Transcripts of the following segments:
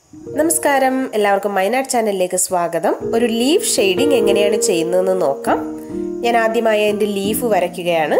നമസ്കാരം എല്ലാവർക്കും മൈനാട് ചാനലിലേക്ക് സ്വാഗതം ഒരു ലീഫ് ഷെയ്ഡിങ് എങ്ങനെയാണ് ചെയ്യുന്നതെന്ന് നോക്കാം ഞാൻ ആദ്യമായി എൻ്റെ ലീഫ് വരയ്ക്കുകയാണ്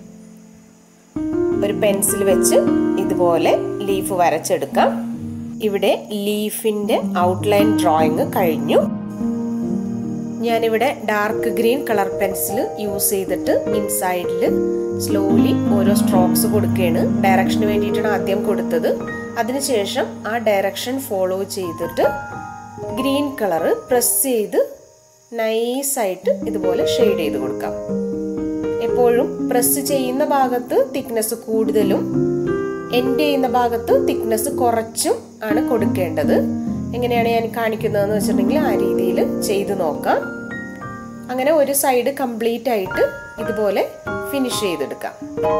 ഒരു പെൻസിൽ വെച്ച് ഇതുപോലെ ലീഫ് വരച്ചെടുക്കാം ഇവിടെ ലീഫിൻ്റെ ഔട്ട്ലൈൻ ഡ്രോയിങ് കഴിഞ്ഞു ഞാനിവിടെ dark green colour pencil use ചെയ്തിട്ട് ഇൻസൈഡിൽ സ്ലോലി ഓരോ സ്ട്രോക്സ് കൊടുക്കുകയാണ് ഡയറക്ഷന് വേണ്ടിയിട്ടാണ് ആദ്യം കൊടുത്തത് അതിനുശേഷം ആ ഡയറക്ഷൻ ഫോളോ ചെയ്തിട്ട് ഗ്രീൻ കളർ പ്രസ് ചെയ്ത് നൈസായിട്ട് ഇതുപോലെ ഷെയ്ഡ് ചെയ്ത് കൊടുക്കാം എപ്പോഴും പ്രസ് ചെയ്യുന്ന ഭാഗത്ത് തിക്നെസ് കൂടുതലും എൻഡ് ചെയ്യുന്ന ഭാഗത്ത് തിക്നെസ് കുറച്ചും ആണ് കൊടുക്കേണ്ടത് എങ്ങനെയാണ് ഞാൻ കാണിക്കുന്നതെന്ന് വെച്ചിട്ടുണ്ടെങ്കിൽ ആ രീതിയിൽ ചെയ്ത് നോക്കാം അങ്ങനെ ഒരു സൈഡ് കംപ്ലീറ്റ് ആയിട്ട് ഇതുപോലെ ഫിനിഷ് ചെയ്തെടുക്കാം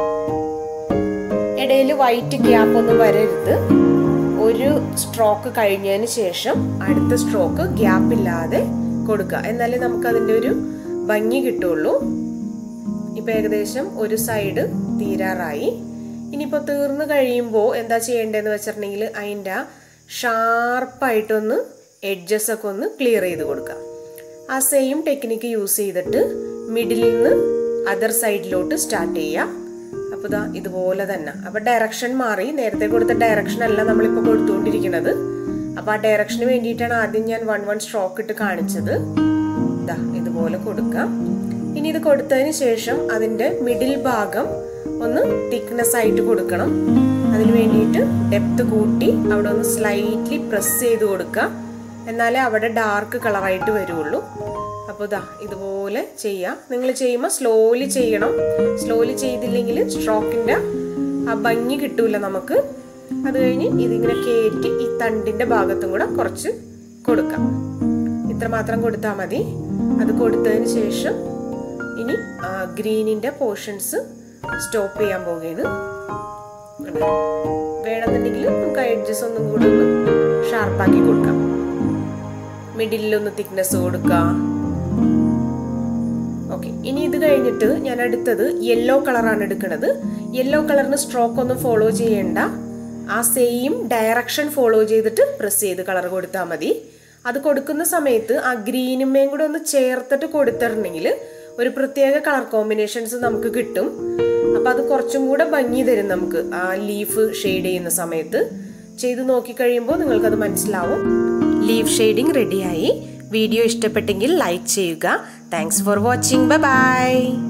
ഇടയിൽ വൈറ്റ് ഗ്യാപ്പ് ഒന്നും വരരുത് ഒരു സ്ട്രോക്ക് കഴിഞ്ഞതിന് ശേഷം അടുത്ത സ്ട്രോക്ക് ഗ്യാപ്പ് ഇല്ലാതെ കൊടുക്കുക എന്നാലേ നമുക്ക് അതിൻ്റെ ഒരു ഭംഗി കിട്ടുള്ളൂ ഇപ്പം ഏകദേശം ഒരു സൈഡ് തീരാറായി ഇനിയിപ്പോൾ തീർന്നു കഴിയുമ്പോൾ എന്താ ചെയ്യേണ്ടതെന്ന് വെച്ചിട്ടുണ്ടെങ്കിൽ അതിൻ്റെ ഷാർപ്പായിട്ടൊന്ന് എഡ്ജസ് ഒക്കെ ഒന്ന് ക്ലിയർ ചെയ്ത് കൊടുക്കാം ആ സെയിം ടെക്നിക്ക് യൂസ് ചെയ്തിട്ട് മിഡിലിൽ നിന്ന് അതർ സൈഡിലോട്ട് സ്റ്റാർട്ട് ചെയ്യാം അപ്പോൾ ഇതാ ഇതുപോലെ തന്നെ അപ്പോൾ ഡയറക്ഷൻ മാറി നേരത്തെ കൊടുത്ത ഡയറക്ഷൻ അല്ല നമ്മളിപ്പോൾ കൊടുത്തുകൊണ്ടിരിക്കുന്നത് അപ്പോൾ ആ ഡയറക്ഷന് വേണ്ടിയിട്ടാണ് ആദ്യം ഞാൻ വൺ വൺ സ്ട്രോക്ക് ഇട്ട് കാണിച്ചത് ഇതാ ഇതുപോലെ കൊടുക്കാം ഇനി ഇത് കൊടുത്തതിന് ശേഷം അതിൻ്റെ മിഡിൽ ഭാഗം ഒന്ന് തിക്നെസ് ആയിട്ട് കൊടുക്കണം അതിന് വേണ്ടിയിട്ട് ഡെപ്ത് കൂട്ടി അവിടെ ഒന്ന് സ്ലൈറ്റ്ലി പ്രസ് ചെയ്ത് കൊടുക്കുക എന്നാലേ അവിടെ ഡാർക്ക് കളറായിട്ട് വരുള്ളൂ അപ്പോൾ ഇതാ ഇതുപോലെ ചെയ്യാം നിങ്ങൾ ചെയ്യുമ്പോൾ സ്ലോലി ചെയ്യണം സ്ലോലി ചെയ്തില്ലെങ്കിൽ സ്ട്രോക്കിൻ്റെ ആ ഭംഗി കിട്ടൂല നമുക്ക് അത് കഴിഞ്ഞ് ഇതിങ്ങനെ കയറ്റി ഈ തണ്ടിൻ്റെ ഭാഗത്തും കൂടെ കുറച്ച് കൊടുക്കാം ഇത്ര മാത്രം കൊടുത്താൽ മതി അത് കൊടുത്തതിന് ശേഷം ഇനി ഗ്രീനിൻ്റെ പോർഷൻസ് സ്റ്റോപ്പ് ചെയ്യാൻ പോവുകയാണ് വേണമെന്നുണ്ടെങ്കിൽ നമുക്ക് എഡ്ജസ് ഒന്നും കൂടി ഒന്ന് ഷാർപ്പാക്കി കൊടുക്കാം മിഡിലൊന്ന് തിക്നെസ് കൊടുക്കാം ഓക്കെ ഇനി ഇത് കഴിഞ്ഞിട്ട് ഞാൻ അടുത്തത് യെല്ലോ കളറാണ് എടുക്കുന്നത് യെല്ലോ കളറിന് സ്ട്രോക്ക് ഒന്നും ഫോളോ ചെയ്യേണ്ട ആ സെയിം ഡയറക്ഷൻ ഫോളോ ചെയ്തിട്ട് പ്രസ് ചെയ്ത് കളർ കൊടുത്താൽ മതി അത് കൊടുക്കുന്ന സമയത്ത് ആ ഗ്രീനുമേയും കൂടെ ഒന്ന് ചേർത്തിട്ട് കൊടുത്തിട്ടുണ്ടെങ്കിൽ ഒരു പ്രത്യേക കളർ കോമ്പിനേഷൻസ് നമുക്ക് കിട്ടും അപ്പം അത് കുറച്ചും കൂടെ ഭംഗി തരും നമുക്ക് ആ ലീഫ് ഷെയ്ഡ് ചെയ്യുന്ന സമയത്ത് ചെയ്ത് നോക്കിക്കഴിയുമ്പോൾ നിങ്ങൾക്കത് മനസ്സിലാവും ലീഫ് ഷെയ്ഡിങ് റെഡിയായി വീഡിയോ ഇഷ്ടപ്പെട്ടെങ്കിൽ ലൈക്ക് ചെയ്യുക താങ്ക്സ് ഫോർ വാച്ചിങ് ബൈ